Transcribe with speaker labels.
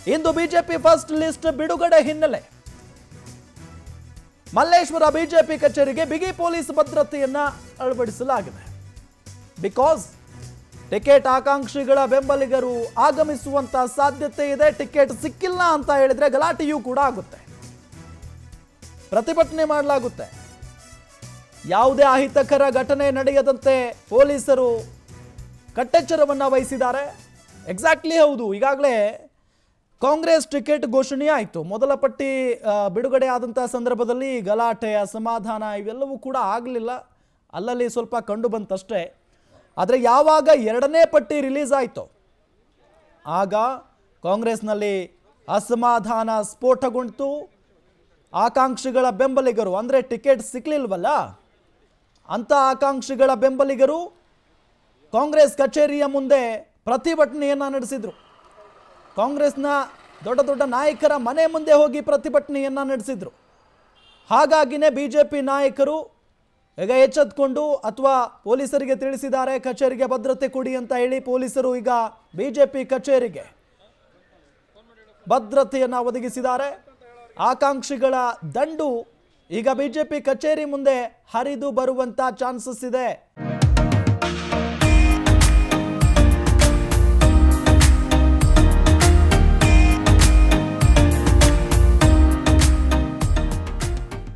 Speaker 1: ಇಂದು BJP first list ಬಿಡುಗಡೆ ಹಿನ್ನೆಲೆ Malleshwara BJP ಕಚೇರಿಗೆ ಬಿಗಿ ಪೊಲೀಸ್ ಭದ್ರತೆಯನ್ನ ಅಳವಡಿಸಲಾಗಿದೆ ಬಿಕಾಸ್ ಟಿಕೆಟ್ ಆಕಾಂಕ್ಷಿಗಳ ಬೆಂಬಲಿಗರು ಆಗಮಿಸುವಂತ ಸಾಧ್ಯತೆ ಇದೆ ಟಿಕೆಟ್ ಸಿಕ್ಕಿಲ್ಲ ಅಂತ ಹೇಳಿದ್ರೆ ಗಲಾಟೆಯೂ ಕೂಡ ಆಗುತ್ತೆ ಪ್ರತಿಭಟನೆ ಮಾಡಲಾಗುತ್ತೆ ಯಾವುದೇ ಅಹಿತಕರ ಘಟನೆ ನಡೆಯದಂತೆ ಪೊಲೀಸರು ಕಟ್ಟೆಚ್ಚರವನ್ನ ವಹಿಸಿದ್ದಾರೆ ಎಕ್ಸಾಕ್ಟ್ಲಿ ಹೌದು ಈಗಾಗಲೇ ಕಾಂಗ್ರೆಸ್ ಟಿಕೆಟ್ ಘೋಷಣೆ ಆಯಿತು ಮೊದಲ ಪಟ್ಟಿ ಆ, ಬಿಡುಗಡೆ ಆದಂಥ ಸಂದರ್ಭದಲ್ಲಿ ಗಲಾಟೆ ಅಸಮಾಧಾನ ಇವೆಲ್ಲವೂ ಕೂಡ ಆಗಲಿಲ್ಲ ಅಲ್ಲಲ್ಲಿ ಸ್ವಲ್ಪ ಕಂಡು ಬಂತಷ್ಟೇ ಆದರೆ ಯಾವಾಗ ಎರಡನೇ ಪಟ್ಟಿ ರಿಲೀಸ್ ಆಯಿತು ಆಗ ಕಾಂಗ್ರೆಸ್ನಲ್ಲಿ ಅಸಮಾಧಾನ ಸ್ಫೋಟಗೊಂಡಿತು ಆಕಾಂಕ್ಷಿಗಳ ಬೆಂಬಲಿಗರು ಅಂದರೆ ಟಿಕೆಟ್ ಸಿಕ್ಲಿಲ್ವಲ್ಲ ಅಂಥ ಆಕಾಂಕ್ಷಿಗಳ ಬೆಂಬಲಿಗರು ಕಾಂಗ್ರೆಸ್ ಕಚೇರಿಯ ಮುಂದೆ ಪ್ರತಿಭಟನೆಯನ್ನು ನಡೆಸಿದರು ಕಾಂಗ್ರೆಸ್ನ ದೊಡ್ಡ ದೊಡ್ಡ ನಾಯಕರ ಮನೆ ಮುಂದೆ ಹೋಗಿ ಪ್ರತಿಭಟನೆಯನ್ನು ನಡೆಸಿದ್ರು ಹಾಗಾಗಿನೇ ಬಿ ಜೆ ಪಿ ನಾಯಕರು ಈಗ ಎಚ್ಚೆತ್ಕೊಂಡು ಅಥವಾ ಪೊಲೀಸರಿಗೆ ತಿಳಿಸಿದ್ದಾರೆ ಕಚೇರಿಗೆ ಭದ್ರತೆ ಕೊಡಿ ಅಂತ ಹೇಳಿ ಪೊಲೀಸರು ಈಗ ಬಿ ಜೆ ಪಿ ಕಚೇರಿಗೆ ಭದ್ರತೆಯನ್ನು ಒದಗಿಸಿದ್ದಾರೆ ಆಕಾಂಕ್ಷಿಗಳ ದಂಡು ಈಗ ಬಿಜೆಪಿ ಕಚೇರಿ ಮುಂದೆ ಹರಿದು ಬರುವಂತ ಚಾನ್ಸಸ್ ಇದೆ